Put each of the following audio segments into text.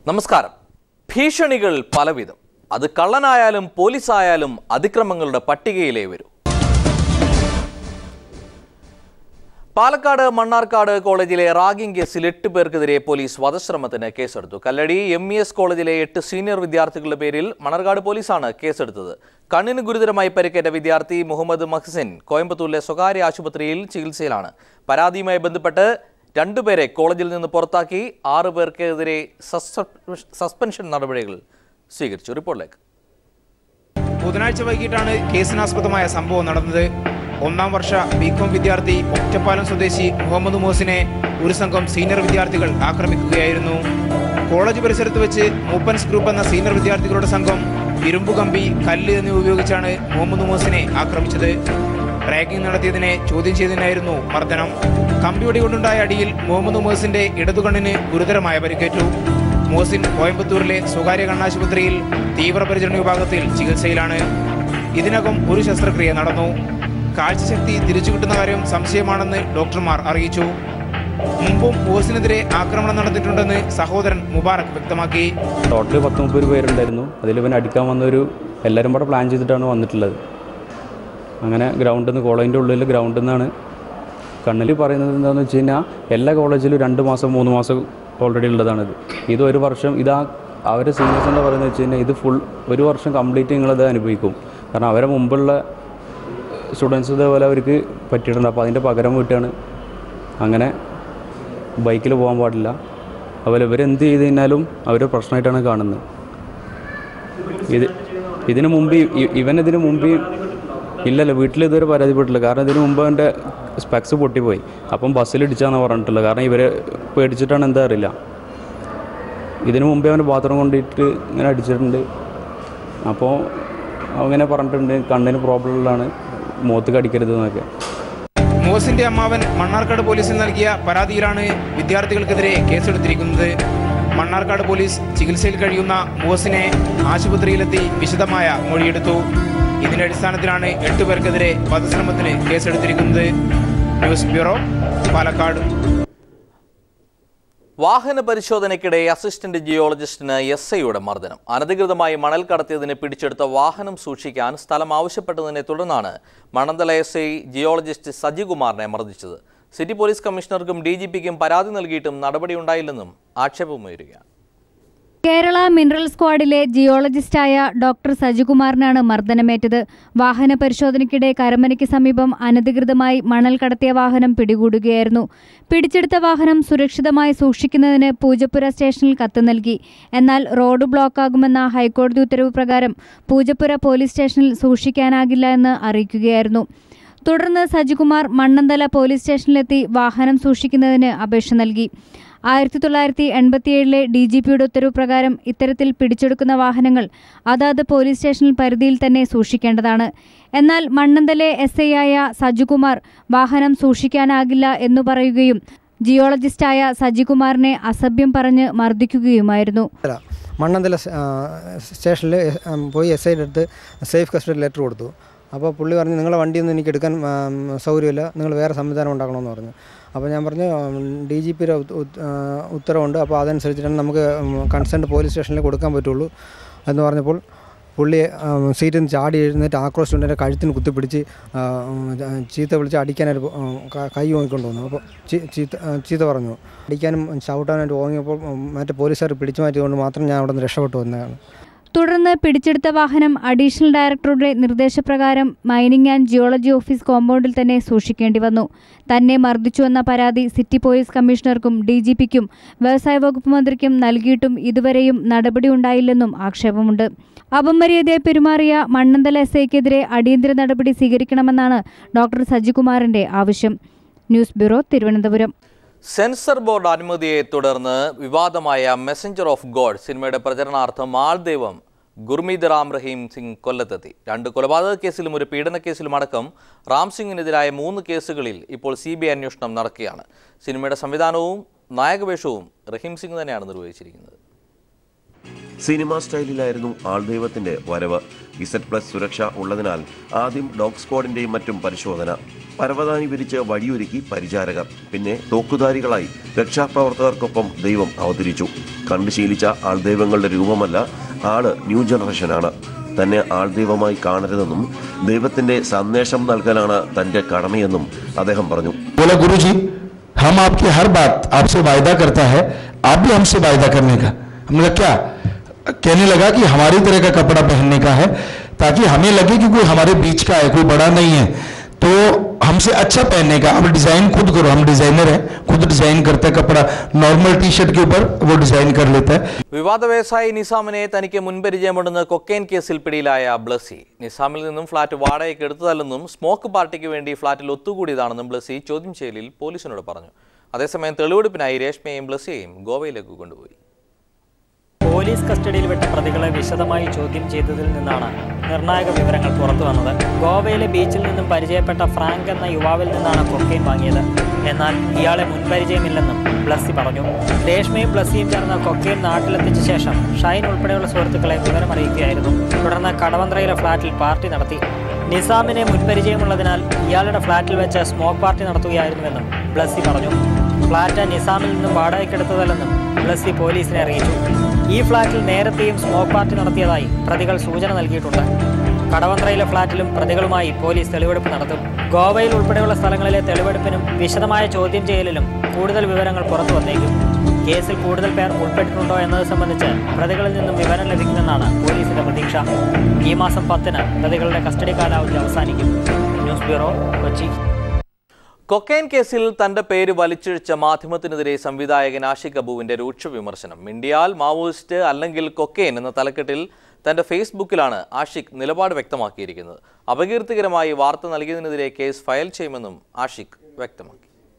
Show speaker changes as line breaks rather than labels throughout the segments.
നമസ്കാരം ഭീഷണികൾ പലവിധം അത് കള്ളനായാലും പോലീസായാലും അതിക്രമങ്ങളുടെ പട്ടികയിലേ വരൂ പാലക്കാട് മണ്ണാർക്കാട് കോളേജിലെ റാഗിംഗ് കേസിൽ എട്ട് പേർക്കെതിരെ പോലീസ് വധശ്രമത്തിന് കേസെടുത്തു കല്ലടി എം ഇ എസ് കോളേജിലെ എട്ട് സീനിയർ വിദ്യാർത്ഥികളുടെ പേരിൽ മണർകാട് പോലീസാണ് കേസെടുത്തത് കണ്ണിന് ഗുരുതരമായി പരിക്കേറ്റ വിദ്യാർത്ഥി മുഹമ്മദ് മഹ്സിൻ കോയമ്പത്തൂരിലെ സ്വകാര്യ ആശുപത്രിയിൽ ചികിത്സയിലാണ് പരാതിയുമായി ബന്ധപ്പെട്ട് രണ്ടുപേരെ കോളേജിൽ നിന്ന് പുറത്താക്കി ആറ് പേർക്കെതിരെ സസ്പെ- സസ്പെൻഷൻ നടപടികൾ സ്വീകരിച്ചു റിപ്പോർട്ടിലേക്ക്
ബുധനാഴ്ച വൈകിട്ടാണ് കേസിനാസ്പദമായ സംഭവം നടന്നത് ഒന്നാം വർഷ ബികോം വിദ്യാർത്ഥി ഒറ്റപ്പാലം സ്വദേശി മുഹമ്മദ് മോസിനെ ഒരു സംഘം സീനിയർ വിദ്യാർത്ഥികൾ ആക്രമിക്കുകയായിരുന്നു കോളേജ് പരിസരത്ത് വെച്ച് മൂപ്പൻസ് ഗ്രൂപ്പ് എന്ന സീനിയർ വിദ്യാർത്ഥികളുടെ സംഘം ഇരുമ്പു കമ്പി കല്ല് എന്നിവ ഉപയോഗിച്ചാണ് മുഹമ്മദ് മോസിനെ ആക്രമിച്ചത് റാഗിംഗ് നടത്തിയതിനെ ചോദ്യം ചെയ്തതിനായിരുന്നു മർദ്ദനം കമ്പിവടി കൊണ്ടുണ്ടായ അടിയിൽ മുഹമ്മദ് മോസിന്റെ ഇടതുകണ്ണിന് ഗുരുതരമായ പരിക്കേറ്റു മോസിൻ കോയമ്പത്തൂരിലെ സ്വകാര്യ കണ്ണാശുപത്രിയിൽ തീവ്രപരിചരണ വിഭാഗത്തിൽ ചികിത്സയിലാണ് ഇതിനകം ഒരു ശസ്ത്രക്രിയ നടന്നു കാഴ്ചശക്തി തിരിച്ചു കിട്ടുന്ന കാര്യം സംശയമാണെന്ന് ഡോക്ടർമാർ അറിയിച്ചു മുമ്പും മോസിനെതിരെ ആക്രമണം നടന്നിട്ടുണ്ടെന്ന് സഹോദരൻ മുബാറക് വ്യക്തമാക്കി
ടോട്ടൽ പത്ത് മുപ്പത് പേരുണ്ടായിരുന്നു അതിൽ ഇവൻ അടിക്കാൻ വന്നൊരു എല്ലാവരും കൂടെ പ്ലാൻ ചെയ്തിട്ടാണ് വന്നിട്ടുള്ളത് അങ്ങനെ ഗ്രൗണ്ടിൽ നിന്ന് കോളേജിൻ്റെ ഉള്ളിൽ ഗ്രൗണ്ടിൽ നിന്നാണ് കണ്ണിൽ പറയുന്നത് എന്താണെന്ന് വെച്ച് കഴിഞ്ഞാൽ എല്ലാ കോളേജിലും രണ്ട് മാസം മൂന്ന് മാസം ഓൾറെഡി ഉള്ളതാണിത് ഇത് ഒരു വർഷം ഇതാ അവരെ സീനിയേഴ്സ് എന്താ പറയുന്നത് വെച്ച് കഴിഞ്ഞാൽ ഇത് ഫുൾ ഒരു വർഷം കംപ്ലീറ്റ് നിങ്ങളത് അനുഭവിക്കും കാരണം അവരെ മുമ്പുള്ള സ്റ്റുഡൻസ് ഇതേപോലെ അവർക്ക് പറ്റിയിട്ടുണ്ട് അപ്പോൾ അതിൻ്റെ പകരം വീട്ടാണ് അങ്ങനെ ബൈക്കിൽ പോകാൻ പാടില്ല അതുപോലെ ഇവരെന്ത് ചെയ്ത് കഴിഞ്ഞാലും അവർ പ്രശ്നമായിട്ടാണ് കാണുന്നത് ഇത് ഇതിനു മുമ്പ് ഇ- ഇവൻ ഇതിനു മുമ്പ് ഇല്ലല്ല വീട്ടിൽ ഇതുവരെ പരാതിപ്പെട്ടില്ല കാരണം ഇതിനു മുമ്പ് അവൻ്റെ സ്പെക്സ് പൊട്ടിപ്പോയി അപ്പം ബസ്സിൽ ഇടിച്ചാന്ന് പറഞ്ഞിട്ടുള്ളത് കാരണം ഇവരെ പേടിച്ചിട്ടാണ് എന്താ അറിയില്ല ഇതിനു മുമ്പേ അവൻ്റെ ബാത്റൂം കൊണ്ടിട്ട് ഇങ്ങനെ അടിച്ചിട്ടുണ്ട് അപ്പോൾ അങ്ങനെ പറഞ്ഞിട്ടുണ്ട് കണ്ണിന് പ്രോബ്ലം ഉള്ളതാണ് മുഖത്ത് കടിക്കരുത് എന്നൊക്കെ
മോസിന്റെ അമ്മാവൻ മണ്ണാർക്കാട് പോലീസിൽ നൽകിയ പരാതിയിലാണ് വിദ്യാർത്ഥികൾക്കെതിരെ കേസെടുത്തിരിക്കുന്നത് മണ്ണാർക്കാട് പോലീസ് ചികിത്സയിൽ കഴിയുന്ന മോസിനെ ആശുപത്രിയിലെത്തി വിശദമായ മൊഴിയെടുത്തു ഇതിന്റെ അടിസ്ഥാനത്തിലാണ് എട്ട് പേർക്കെതിരെ വധശ്രമത്തിന് കേസെടുത്തിരിക്കുന്നത് ന്യൂസ് ബ്യൂറോ പാലക്കാട്
വാഹന പരിശോധനയ്ക്കിടെ അസിസ്റ്റന്റ് ജിയോളജിസ്റ്റിന് എസ് ഐയുടെ മർദ്ദനം അനധികൃതമായി മണൽ കടത്തിയതിന് പിടിച്ചെടുത്ത വാഹനം സൂക്ഷിക്കാൻ സ്ഥലം ആവശ്യപ്പെട്ടതിനെ തുടർന്നാണ് മണന്തല എസ് ഐ ജിയോളജിസ്റ്റ് സജികുമാറിനെ മർദ്ദിച്ചത് സിറ്റി പോലീസ് കമ്മീഷണർക്കും ഡി ജി പിക്കും പരാതി നൽകിയിട്ടും നടപടിയുണ്ടായില്ലെന്നും ആക്ഷേപമുയരുകയാണ്
കേരള മിനറൽ സ്ക്വാഡിലെ ജിയോളജിസ്റ്റായ ഡോക്ടർ സജികുമാറിനാണ് മർദ്ദനമേറ്റത് വാഹന പരിശോധനയ്ക്കിടെ കരമനയ്ക്ക് സമീപം അനധികൃതമായി മണൽ കടത്തിയ വാഹനം പിടികൂടുകയായിരുന്നു പിടിച്ചെടുത്ത വാഹനം സുരക്ഷിതമായി സൂക്ഷിക്കുന്നതിന് പൂജപ്പുര സ്റ്റേഷനിൽ കത്ത് നൽകി എന്നാൽ റോഡ് ബ്ലോക്കാകുമെന്ന ഹൈക്കോടതി ഉത്തരവ് പ്രകാരം പൂജപ്പുര പോലീസ് സ്റ്റേഷനിൽ സൂക്ഷിക്കാനാകില്ല എന്ന് അറിയിക്കുകയായിരുന്നു തുടർന്ന് സജികുമാർ മണ്ണന്തല പോലീസ് സ്റ്റേഷനിലെത്തി വാഹനം സൂക്ഷിക്കുന്നതിന് അപേക്ഷ നൽകി ആയിരത്തി തൊള്ളായിരത്തി എൺപത്തിയേഴിലെ ഡി ജി പിയുടെ ഉത്തരവ് പ്രകാരം ഇത്തരത്തിൽ പിടിച്ചെടുക്കുന്ന വാഹനങ്ങൾ അതാത് പോലീസ് സ്റ്റേഷനിൽ പരിധിയിൽ തന്നെ സൂക്ഷിക്കേണ്ടതാണ് എന്നാൽ മണ്ണന്തലെ എസ് ഐ ആയ സജികുമാർ വാഹനം സൂക്ഷിക്കാനാകില്ല എന്നു പറയുകയും ജിയോളജിസ്റ്റായ സജികുമാറിനെ അസഭ്യം പറഞ്ഞ് മർദ്ദിക്കുകയുമായിരുന്നു
അല്ല മണ്ണന്തല സ്റ്റേഷനിൽ പോയി എസ് ഐയുടെ അടുത്ത് സേഫ് കസ്റ്റഡി ലെറ്റർ കൊടുത്തു അപ്പോൾ പുള്ളി പറഞ്ഞു നിങ്ങളെ വണ്ടിയൊന്നും എനിക്ക് എടുക്കാൻ ഉം, സൗകര്യമില്ല നിങ്ങൾ വേറെ സംവിധാനം ഉണ്ടാക്കണമെന്ന് പറഞ്ഞു അപ്പോൾ ഞാൻ പറഞ്ഞു ഡി ജി പിയുടെ ഉത്തരവുണ്ട് അപ്പോൾ അതനുസരിച്ചിട്ടാണ് നമുക്ക് കൺസേൺഡ് പോലീസ് സ്റ്റേഷനിൽ കൊടുക്കാൻ പറ്റുള്ളൂ എന്ന് പറഞ്ഞപ്പോൾ പുള്ളി സീറ്റിൽ നിന്ന് ചാടി എഴുന്നേറ്റ് ആക്രോശം എൻ്റെ കഴുത്തിന് കുത്തിപ്പിടിച്ച് ആ, ഉം, ചീത്ത വിളിച്ച് അടിക്കാനായിട്ട് പോ- ഉം, ക- കൈ ഓങ്ങിക്കൊണ്ട് വന്നു അപ്പോൾ ചീ- ചീത്ത ആ, ചീത്ത പറഞ്ഞു അടിക്കാനും ചവിട്ടാനായിട്ട് ഓങ്ങിയപ്പോൾ ഉം, മറ്റേ പോലീസുകാർ പിടിച്ചു മാറ്റിയതുകൊണ്ട് മാത്രം ഞാൻ അവിടെ നിന്ന് രക്ഷപ്പെട്ടു വന്നതാണ്
തുടർന്ന് പിടിച്ചെടുത്ത വാഹനം അഡീഷണൽ ഡയറക്ടറുടെ നിർദ്ദേശപ്രകാരം മൈനിങ് ആൻഡ് ജിയോളജി ഓഫീസ് കോമ്പൗണ്ടിൽ തന്നെ സൂക്ഷിക്കേണ്ടി വന്നു തന്നെ മർദ്ദിച്ചുവെന്ന പരാതി സിറ്റി പോലീസ് കമ്മീഷണർക്കും ഡി ജി പിക്കും വ്യവസായ വകുപ്പ് മന്ത്രിക്കും നൽകിയിട്ടും ഇതുവരെയും നടപടിയുണ്ടായില്ലെന്നും ആക്ഷേപമുണ്ട് അപമര്യാദയായി പെരുമാറിയ മണ്ണന്തല എസ് ഐക്കെതിരെ അടിയന്തര നടപടി സ്വീകരിക്കണമെന്നാണ് ഡോക്ടർ സജികുമാറിന്റെ ആവശ്യം news bureau Thiruvananthapuram
censor board അനുമതിയെ തുടർന്ന് വിവാദമായ മെസ്സഞ്ചർ ഓഫ് ഗോഡ് സിനിമയുടെ പ്രചരണാർത്ഥം ആൾദൈവം ഗുർമീത് റാം റഹീം സിംഗ് കൊല്ലത്തെത്തി രണ്ട് കൊലപാതക കേസിലും ഒരു പീഡന കേസിലും അടക്കം റാം സിംഗിനെതിരായ മൂന്ന് കേസുകളിൽ ഇപ്പോൾ സി ബി ഐ അന്വേഷണം നടക്കുകയാണ് സിനിമയുടെ സംവിധാനവും നായകവേഷവും റഹീം സിംഗ് തന്നെയാണ് നിർവഹിച്ചിരിക്കുന്നത്
സിനിമ സ്റ്റൈലിലായിരുന്നു ആൾദൈവത്തിന്റെ വരവ് ഇസഡ് പ്ലസ് സുരക്ഷ ഉള്ളതിനാൽ ആദ്യം ഡോഗ് സ്ക്വാഡിന്റെയും മറ്റും പരിശോധന പരവതാനി വിരിച്ച് വഴിയൊരുക്കി പരിചാരകർ പിന്നെ തോക്കുധാരികളായി രക്ഷാപ്രവർത്തകർക്കൊപ്പം ദൈവം അവതരിച്ചു കണ്ടു ശീലിച്ച ആൾദൈവങ്ങളുടെ രൂപമല്ല ആള് ന്യൂ ജനറേഷനാണ് തന്നെ ആൾദൈവമായി കാണരുതെന്നും ദൈവത്തിന്റെ സന്ദേശം നൽകലാണ് തന്റെ കടമയെന്നും അദ്ദേഹം പറഞ്ഞു
बोला गुरु जी हम आपकी हर बात आपसे वायदा करता है आप भी हमसे वायदा करने का हमने कहा क्या कहने लगा कि हमारी तरह का कपड़ा पहनने का है ताकि हमें लगे कि कोई हमारे बीच का है कोई बड़ा नहीं है तो हमसे अच्छा पहनने का अब डिजाइन खुद करो हम डिजाइनर हैं खुद डिजाइन करते हैं कपड़ा नॉर्मल टी शर्ट के ऊपर वो डिजाइन कर लेता है
വിവാദ വ്യവസായി നിസാമിനെ തനിക്ക് മുൻപരിചയമുണ്ടെന്ന് കൊക്കെയിൻ കേസിൽ പിടിയിലായ ബ്ലസി നിസാമിൽ നിന്നും ഫ്ളാറ്റ് വാടകയ്ക്ക് എടുത്തതല്ലെന്നും സ്മോക്ക് പാർട്ടിക്ക് വേണ്ടി ഫ്ളാറ്റിൽ ഒത്തുകൂടിയതാണെന്നും ബ്ലസി ചോദ്യം ചെയ്യലിൽ പോലീസിനോട് പറഞ്ഞു അതേസമയം തെളിവെടുപ്പിനായി രേഷ്മയെയും ബ്ലസിയെയും ഗോവയിലേക്ക് കൊണ്ടുപോയി
പോലീസ് കസ്റ്റഡിയിൽ വിട്ട പ്രതികളെ വിശദമായി ചോദ്യം ചെയ്തതിൽ നിന്നാണ് നിർണായക വിവരങ്ങൾ പുറത്തു വന്നത് ഗോവയിലെ ബീച്ചിൽ നിന്നും പരിചയപ്പെട്ട ഫ്രാങ്ക് എന്ന യുവാവിൽ നിന്നാണ് കൊക്കെയിൻ വാങ്ങിയത് എന്നാൽ ഇയാളെ മുൻപരിചയമില്ലെന്നും ബ്ലസ്സി പറഞ്ഞു രേഷ്മയും ബ്ലസ്സിയും ചേർന്ന് കൊക്കെയിൻ നാട്ടിലെത്തിച്ച ശേഷം ഷൈൻ ഉൾപ്പെടെയുള്ള സുഹൃത്തുക്കളെ വിവരമറിയിക്കുകയായിരുന്നു തുടർന്ന് കടവന്ത്രയിലെ ഫ്ളാറ്റിൽ പാർട്ടി നടത്തി നിസാമിനെ മുൻപരിചയമുള്ളതിനാൽ ഇയാളുടെ ഫ്ളാറ്റിൽ വെച്ച് സ്മോക്ക് പാർട്ടി നടത്തുകയായിരുന്നുവെന്നും ബ്ലസ്സി പറഞ്ഞു ഫ്ളാറ്റ് നിസാമിൽ നിന്നും വാടകയ്ക്കെടുത്തതല്ലെന്നും ബ്ലസ്സി പോലീസിനെ അറിയിച്ചു ഈ ഫ്ളാറ്റിൽ നേരത്തെയും സ്മോക്ക് പാർട്ടി നടത്തിയതായി പ്രതികൾ സൂചന നൽകിയിട്ടുണ്ട് കടവന്ത്രയിലെ ഫ്ളാറ്റിലും പ്രതികളുമായി പോലീസ് തെളിവെടുപ്പ് നടത്തും ഗോവയിൽ ഉൾപ്പെടെയുള്ള സ്ഥലങ്ങളിലെ തെളിവെടുപ്പിനും വിശദമായ ചോദ്യം ചെയ്യലിലും കൂടുതൽ വിവരങ്ങൾ പുറത്തു വന്നേക്കും കേസിൽ കൂടുതൽ പേർ ഉൾപ്പെട്ടിട്ടുണ്ടോ എന്നത് സംബന്ധിച്ച് പ്രതികളിൽ നിന്നും വിവരം ലഭിക്കുമെന്നാണ് പോലീസിന്റെ പ്രതീക്ഷ ഈ മാസം പത്തിന് പ്രതികളുടെ കസ്റ്റഡി കാലാവധി അവസാനിക്കും ന്യൂസ് ബ്യൂറോ കൊച്ചി
കൊക്കൈൻ കേസിൽ തന്റെ പേര് വലിച്ചിഴച്ച മാധ്യമത്തിനെതിരെ സംവിധായകൻ ആഷിഖ് അബുവിന്റെ രൂക്ഷ വിമർശനം മിണ്ടിയാൽ മാവോയിസ്റ്റ് അല്ലെങ്കിൽ കൊക്കൈൻ എന്ന തലക്കെട്ടിൽ തന്റെ ഫേസ്ബുക്കിലാണ് ആഷിഖ് നിലപാട് വ്യക്തമാക്കിയിരിക്കുന്നത് അപകീർത്തികരമായി വാർത്ത നൽകിയതിനെതിരെ കേസ് ഫയൽ ചെയ്യുമെന്നും ആഷിഖ് വ്യക്തമാക്കി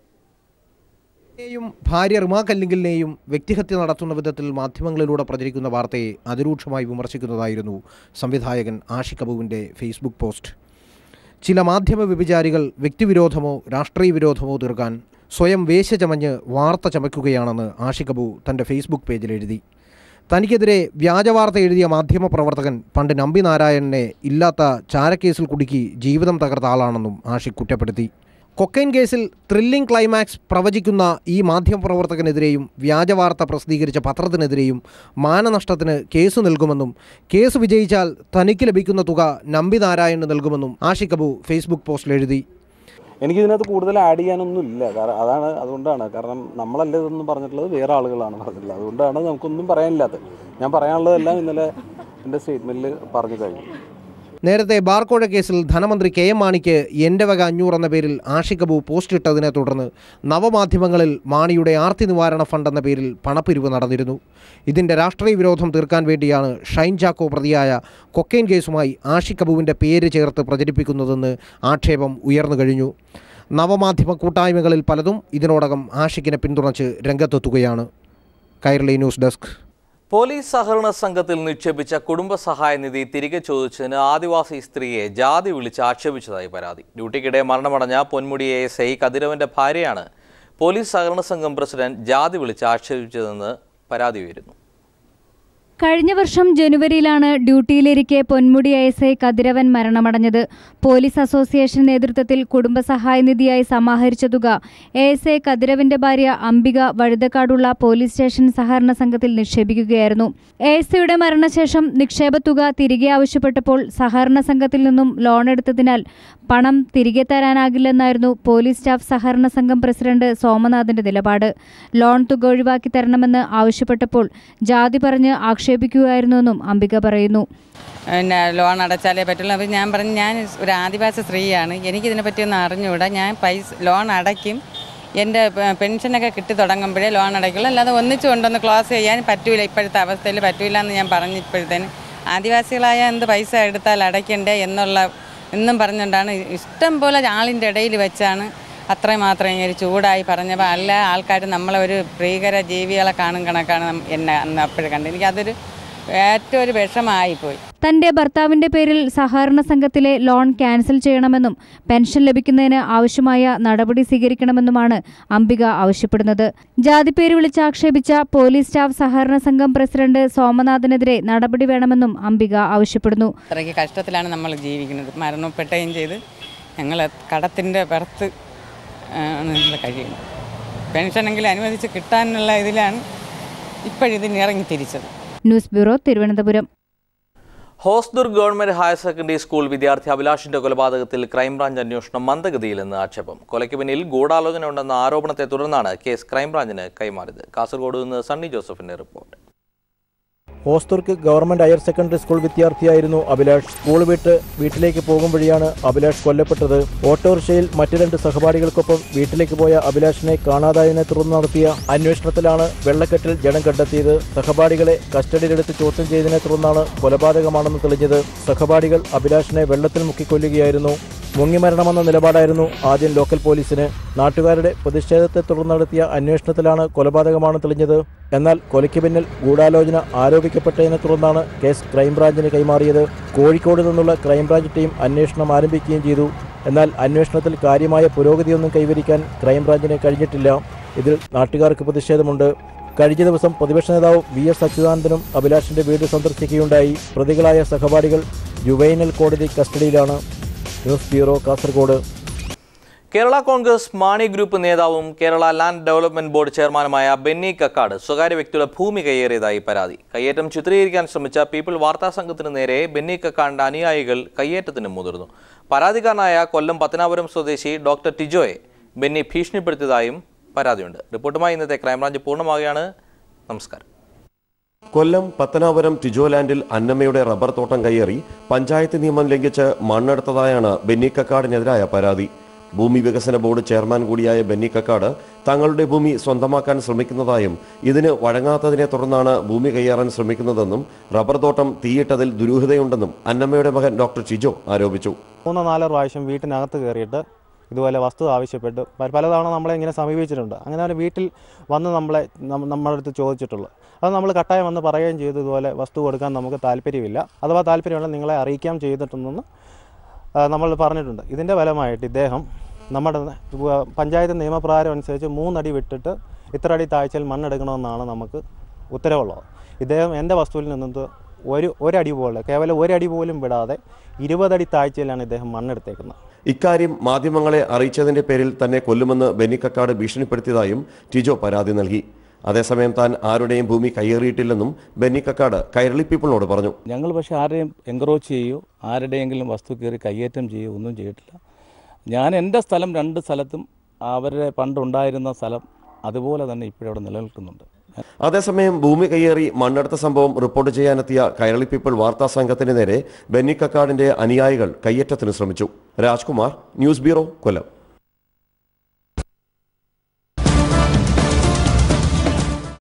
യും ഭാര്യ റിമാ കല്ലിങ്കലിനെയും വ്യക്തിഹത്യ നടത്തുന്ന വിധത്തിൽ മാധ്യമങ്ങളിലൂടെ പ്രചരിക്കുന്ന വാർത്തയെ അതിരൂക്ഷമായി വിമർശിക്കുന്നതായിരുന്നു സംവിധായകൻ ആഷിഖ് അബുവിൻ്റെ ഫേസ്ബുക്ക് പോസ്റ്റ് ചില മാധ്യമ വ്യഭിചാരികൾ വ്യക്തിവിരോധമോ രാഷ്ട്രീയ വിരോധമോ തീർക്കാൻ സ്വയം വേശ ചമഞ്ഞ് വാർത്ത ചമയ്ക്കുകയാണെന്ന് ആഷിഖ് അബു തൻ്റെ ഫേസ്ബുക്ക് പേജിൽ എഴുതി തനിക്കെതിരെ വ്യാജവാർത്ത എഴുതിയ മാധ്യമ പ്രവർത്തകൻ പണ്ട് നമ്പി നാരായണനെ ഇല്ലാത്ത ചാരക്കേസിൽ കുടുക്കി ജീവിതം തകർത്ത ആളാണെന്നും ആഷിഖ് കുറ്റപ്പെടുത്തി കൊക്കൈൻ കേസിൽ ത്രില്ലിംഗ് ക്ലൈമാക്സ് പ്രവചിക്കുന്ന ഈ മാധ്യമപ്രവർത്തകനെതിരെയും വ്യാജവാർത്ത പ്രസിദ്ധീകരിച്ച പത്രത്തിനെതിരെയും മാനനഷ്ടത്തിന് കേസ് നൽകുമെന്നും കേസ് വിജയിച്ചാൽ തനിക്ക് ലഭിക്കുന്ന തുക നമ്പി നാരായണന് നൽകുമെന്നും ആഷിഖ് അബു ഫേസ്ബുക്ക് പോസ്റ്റിൽ എഴുതി
എനിക്കിതിനകത്ത് കൂടുതൽ ആഡ് ചെയ്യാനൊന്നും ഇല്ല കാരണം അതാണ് അതുകൊണ്ടാണ് കാരണം നമ്മളല്ല ഇതൊന്നും പറഞ്ഞിട്ടുള്ളത് വേറെ ആളുകളാണ് പറഞ്ഞിട്ടുള്ളത് അതുകൊണ്ടാണ് നമുക്കൊന്നും പറയാനില്ലാത്തത് ഞാൻ പറയാനുള്ളതെല്ലാം ഇന്നലെ എൻ്റെ സ്റ്റേറ്റ്മെൻറ്റിൽ പറഞ്ഞു കഴിഞ്ഞു
നേരത്തെ ബാർക്കോഴ കേസിൽ ധനമന്ത്രി കെ എം മാണിക്ക് എൻ്റെ വക അഞ്ഞൂറ് എന്ന പേരിൽ ആഷിഖ് അബു പോസ്റ്റ് ഇട്ടതിനെ തുടർന്ന് നവമാധ്യമങ്ങളിൽ മാണിയുടെ ആർത്തി നിവാരണ ഫണ്ട് എന്ന പേരിൽ പണപ്പിരിവ് നടന്നിരുന്നു ഇതിൻ്റെ രാഷ്ട്രീയ വിരോധം തീർക്കാൻ വേണ്ടിയാണ് ഷൈൻ ചാക്കോ പ്രതിയായ കൊക്കൈൻ കേസുമായി ആഷിഖ് അബുവിൻ്റെ പേര് ചേർത്ത് പ്രചരിപ്പിക്കുന്നതെന്ന് ആക്ഷേപം ഉയർന്നു കഴിഞ്ഞു നവമാധ്യമ കൂട്ടായ്മകളിൽ പലതും ഇതിനോടകം ആഷിഖിനെ പിന്തുണച്ച് രംഗത്തെത്തുകയാണ് കൈരളി ന്യൂസ് ഡെസ്ക്
പോലീസ് സഹകരണ സംഘത്തിൽ നിക്ഷേപിച്ച കുടുംബസഹായ നിധി തിരികെ ചോദിച്ചതിന് ആദിവാസി സ്ത്രീയെ ജാതി വിളിച്ച് ആക്ഷേപിച്ചതായി പരാതി ഡ്യൂട്ടിക്കിടെ മരണമടഞ്ഞ പൊന്മുടി എ എസ് ഐ കതിരവന്റെ ഭാര്യയാണ് പോലീസ് സഹകരണ സംഘം പ്രസിഡന്റ് ജാതി വിളിച്ച് ആക്ഷേപിച്ചതെന്ന് പരാതി ഉയരുന്നു
കഴിഞ്ഞ വർഷം ജനുവരിയിലാണ് ഡ്യൂട്ടിയിലിരിക്കെ പൊന്മുടി എസ് ഐ കതിരവൻ മരണമടഞ്ഞത് പോലീസ് അസോസിയേഷൻ നേതൃത്വത്തിൽ കുടുംബസഹായ നിധിയായി സമാഹരിച്ച തുക എ എസ് ഐ കതിരവന്റെ ഭാര്യ അംബിക വഴുതക്കാടുള്ള പോലീസ് സ്റ്റേഷൻ സഹകരണ സംഘത്തിൽ നിക്ഷേപിക്കുകയായിരുന്നു എ എസ് ഐയുടെ മരണശേഷം നിക്ഷേപ തുക തിരികെ ആവശ്യപ്പെട്ടപ്പോൾ സഹകരണ സംഘത്തിൽ നിന്നും ലോൺ എടുത്തതിനാൽ പണം തിരികെ തരാനാകില്ലെന്നായിരുന്നു പോലീസ് സ്റ്റാഫ് സഹകരണ സംഘം പ്രസിഡന്റ് സോമനാഥന്റെ നിലപാട് ലോൺ തുക ഒഴിവാക്കി തരണമെന്ന് ആവശ്യപ്പെട്ടപ്പോൾ ജാതി പറഞ്ഞ് ആക്ഷേപിക്കുകയായിരുന്നുവെന്നും അംബിക പറയുന്നു
പിന്നെ ലോൺ അടച്ചാലേ പറ്റുള്ളൂ അപ്പോൾ ഞാൻ പറഞ്ഞു ഞാൻ ഒരു ആദിവാസി സ്ത്രീയാണ് എനിക്കിതിനെ പറ്റിയൊന്നും അറിഞ്ഞുകൂടാ ഞാൻ പൈസ ലോൺ അടയ്ക്കും എൻ്റെ പെ- പെൻഷനൊക്കെ കിട്ടി തുടങ്ങുമ്പോഴേ ലോൺ അടയ്ക്കുള്ളൂ അല്ലാതെ ഒന്നിച്ച് കൊണ്ടൊന്ന് ക്ലോസ് ചെയ്യാൻ പറ്റൂല ഇപ്പോഴത്തെ അവസ്ഥയിൽ പറ്റൂല എന്ന് ഞാൻ പറഞ്ഞപ്പോഴത്തേന് ആദിവാസികളായ എന്ത് പൈസ എടുത്താൽ അടയ്ക്കണ്ടേ എന്നുള്ള എന്നും പറഞ്ഞുകൊണ്ടാണ് ഇഷ്ടം പോലെ ആളിൻ്റെ ഇടയിൽ വെച്ചാണ് അത്രയും മാത്രം ഇങ്ങനെ ചൂടായി പറഞ്ഞപ്പോൾ അല്ല ആൾക്കാർ നമ്മളെ ഒരു ഭീകര ജീവികളെ കാണും കണക്കാണ് നം- എന്നെ അന്ന് അപ്പോഴും കണ്ടത് എനിക്കതൊരു ഏറ്റവും ഒരു വിഷമമായിപ്പോയി
തന്റെ ഭർത്താവിന്റെ പേരിൽ സഹകരണ സംഘത്തിലെ ലോൺ ക്യാൻസൽ ചെയ്യണമെന്നും പെൻഷൻ ലഭിക്കുന്നതിന് ആവശ്യമായ നടപടി സ്വീകരിക്കണമെന്നുമാണ് അംബിക ആവശ്യപ്പെടുന്നത് ജാതിപ്പേര് വിളിച്ച് ആക്ഷേപിച്ച പോലീസ് സ്റ്റാഫ് സഹകരണ സംഘം പ്രസിഡന്റ് സോമനാഥനെതിരെ നടപടി വേണമെന്നും അംബിക ആവശ്യപ്പെടുന്നു
അത്രയ്ക്ക് കഷ്ടത്തിലാണ് നമ്മൾ ജീവിക്കുന്നത് മരണപ്പെടുകയും ചെയ്ത് ഞങ്ങൾ കടത്തിൻ്റെ പുറത്ത് ആണ് ഇവിടെ കഴിയുന്നത് പെൻഷനെങ്കിലും അനുവദിച്ച് കിട്ടാനുള്ള ഇതിലാണ് ഇപ്പോഴിതിന് ഇറങ്ങി തിരിച്ചത്
news bureau Thiruvananthapuram
Hosdurg government higher secondary school വിദ്യാർത്ഥി അഭിലാഷിന്റെ കൊലപാതകത്തിൽ ക്രൈംബ്രാഞ്ച് അന്വേഷണം മന്ദഗതിയിലെന്ന് ആക്ഷേപം കൊലയ്ക്ക് പിന്നിൽ ഗൂഢാലോചന ഉണ്ടെന്ന ആരോപണത്തെ തുടർന്നാണ് കേസ് ക്രൈംബ്രാഞ്ചിന് കൈമാറിയത് കാസർഗോഡ് നിന്ന് സണ്ണി ജോസഫിന്റെ report
Hosdurg government higher secondary school വിദ്യാർത്ഥിയായിരുന്നു അഭിലാഷ് സ്കൂൾ വിട്ട് വീട്ടിലേക്ക് പോകും വഴിയാണ് അഭിലാഷ് കൊല്ലപ്പെട്ടത് ഓട്ടോറിക്ഷയിൽ മറ്റു രണ്ട് സഹപാഠികൾക്കൊപ്പം വീട്ടിലേക്ക് പോയ അഭിലാഷിനെ കാണാതായതിനെ തുടർന്ന് നടത്തിയ അന്വേഷണത്തിലാണ് വെള്ളക്കെട്ടിൽ ജനം കണ്ടെത്തിയത് സഹപാഠികളെ കസ്റ്റഡിയിലെടുത്ത് ചോദ്യം ചെയ്തതിനെ തുടർന്നാണ് കൊലപാതകമാണെന്ന് തെളിഞ്ഞത് സഹപാഠികൾ അഭിലാഷിനെ വെള്ളത്തിൽ മുക്കിക്കൊല്ലുകയായിരുന്നു മുങ്ങിമരണമെന്ന നിലപാടായിരുന്നു ആദ്യം ലോക്കൽ പോലീസിന് നാട്ടുകാരുടെ പ്രതിഷേധത്തെ തുടർന്ന് നടത്തിയ അന്വേഷണത്തിലാണ് കൊലപാതകമാണ് തെളിഞ്ഞത് എന്നാൽ കൊലയ്ക്ക് പിന്നിൽ ഗൂഢാലോചന ആരോപിക്കപ്പെട്ടതിനെ തുടർന്നാണ് കേസ് ക്രൈംബ്രാഞ്ചിന് കൈമാറിയത് കോഴിക്കോട് നിന്നുള്ള ക്രൈംബ്രാഞ്ച് ടീം അന്വേഷണം ആരംഭിക്കുകയും ചെയ്തു എന്നാൽ അന്വേഷണത്തിൽ കാര്യമായ പുരോഗതിയൊന്നും കൈവരിക്കാൻ ക്രൈംബ്രാഞ്ചിന് കഴിഞ്ഞിട്ടില്ല ഇതിൽ നാട്ടുകാർക്ക് പ്രതിഷേധമുണ്ട് കഴിഞ്ഞ ദിവസം പ്രതിപക്ഷ നേതാവ് വി എസ് അച്യുതാനന്ദനും അഭിലാഷിന്റെ വീട് സന്ദർശിക്കുകയുണ്ടായി പ്രതികളായ സഹപാഠികൾ ജുവൈനൽ കോടതി കസ്റ്റഡിയിലാണ് news bureau Kasaragod
Kerala Congress Mani group നേതാവും കേരള ലാൻഡ് ഡെവലപ്മെന്റ് ബോർഡ് ചെയർമാനുമായ ബെന്നി കക്കാട് സ്വകാര്യ വ്യക്തിയുടെ ഭൂമി കയ്യേറിയതായി പരാതി കയ്യേറ്റം ചിത്രീകരിക്കാൻ ശ്രമിച്ച പീപ്പിൾ വാർത്താ സംഘത്തിന് നേരെ ബെന്നി കക്കാടിന്റെ അനുയായികൾ കയ്യേറ്റത്തിന് മുതിർന്നു പരാതിക്കാരനായ കൊല്ലം പത്തനാപുരം സ്വദേശി ഡോക്ടർ ടിജോയെ ബെന്നി ഭീഷണിപ്പെടുത്തിയതായും പരാതിയുണ്ട് റിപ്പോർട്ടുമായി ഇന്നത്തെ ക്രൈംബ്രാഞ്ച് പൂർണ്ണമാവുകയാണ് നമസ്കാരം
കൊല്ലം പത്തനാപുരം ടിജോലാൻഡിൽ അന്നമ്മയുടെ റബ്ബർ തോട്ടം കയ്യേറി പഞ്ചായത്ത് നിയമം ലംഘിച്ച് മണ്ണെടുത്തതായാണ് ബെന്നി കക്കാടിനെതിരായ പരാതി ഭൂമി വികസന ബോർഡ് ചെയർമാൻ കൂടിയായ ബെന്നി കക്കാട് തങ്ങളുടെ ഭൂമി സ്വന്തമാക്കാൻ ശ്രമിക്കുന്നതായും ഇതിന് വഴങ്ങാത്തതിനെ തുടർന്നാണ് ഭൂമി കയ്യേറാൻ ശ്രമിക്കുന്നതെന്നും റബ്ബർ തോട്ടം തീയിട്ടതിൽ ദുരൂഹതയുണ്ടെന്നും അന്നമ്മയുടെ മകൻ ഡോക്ടർ ചിജോ ആരോപിച്ചു
മൂന്നോ നാലോ പ്രാവശ്യം വീട്ടിനകത്ത് കയറിയിട്ട് ഇതുപോലെ വസ്തു ആവശ്യപ്പെട്ട് പല- പലതവണ നമ്മളെ ഇങ്ങനെ സമീപിച്ചിട്ടുണ്ട് അങ്ങനെ അവർ വീട്ടിൽ വന്ന് നമ്മളെ നം- നമ്മുടെ അടുത്ത് ചോദിച്ചിട്ടുള്ളൂ അത് നമ്മൾ കട്ടായം വന്ന് പറയുകയും ചെയ്തു ഇതുപോലെ വസ്തു കൊടുക്കാൻ നമുക്ക് താല്പര്യമില്ല അഥവാ താല്പര്യമുണ്ടെങ്കിൽ നിങ്ങളെ അറിയിക്കാൻ ചെയ്തിട്ടുണ്ടെന്ന് ആ, നമ്മൾ പറഞ്ഞിട്ടുണ്ട് ഇതിൻ്റെ ഫലമായിട്ട് ഇദ്ദേഹം നമ്മുടെ വ- പഞ്ചായത്ത് നിയമപ്രകാരം അനുസരിച്ച് മൂന്നടി വിട്ടിട്ട് ഇത്ര അടി താഴ്ചയിൽ മണ്ണെടുക്കണമെന്നാണ് നമുക്ക് ഉത്തരവുള്ളത് ഇദ്ദേഹം എൻ്റെ വസ്തുവിൽ നിന്നത് ഒരു ഒരടി പോലെ കേവലം ഒരടി പോലും വിടാതെ ഇരുപതടി താഴ്ചയിലാണ് ഇദ്ദേഹം മണ്ണെടുത്തേക്കുന്നത്
ഇക്കാര്യം മാധ്യമങ്ങളെ അറിയിച്ചതിന്റെ പേരിൽ തന്നെ കൊല്ലുമെന്ന് ബെന്നി കക്കാട് ഭീഷണിപ്പെടുത്തിയതായും ടിജോ പരാതി നൽകി അതേസമയം താൻ ആരുടെയും ഭൂമി കയ്യേറിയിട്ടില്ലെന്നും ബെന്നി കക്കാട് കൈരളി പീപ്പിളിനോട് പറഞ്ഞു
ഞങ്ങൾ പക്ഷേ ആരെയും എൻക്രോച്ച് ചെയ്യോ ആരുടെയെങ്കിലും വസ്തു കയറി കയ്യേറ്റം ചെയ്യുകയോ ഒന്നും ചെയ്തിട്ടില്ല ഞാൻ എൻ്റെ സ്ഥലം രണ്ട് സ്ഥലത്തും അവരുടെ പണ്ടുണ്ടായിരുന്ന സ്ഥലം അതുപോലെ തന്നെ ഇപ്പോഴവിടെ നിലനിൽക്കുന്നുണ്ട്
അതേസമയം ഭൂമി കയ്യേറി മണ്ണെടുത്ത സംഭവം റിപ്പോർട്ട് ചെയ്യാനെത്തിയ കൈരളി പീപ്പിൾ വാർത്താ സംഘത്തിന് നേരെ ബെന്നി കക്കാടിന്റെ അനുയായികൾ കയ്യേറ്റത്തിന് ശ്രമിച്ചു രാജ്കുമാർ ന്യൂസ് ബ്യൂറോ കൊല്ലം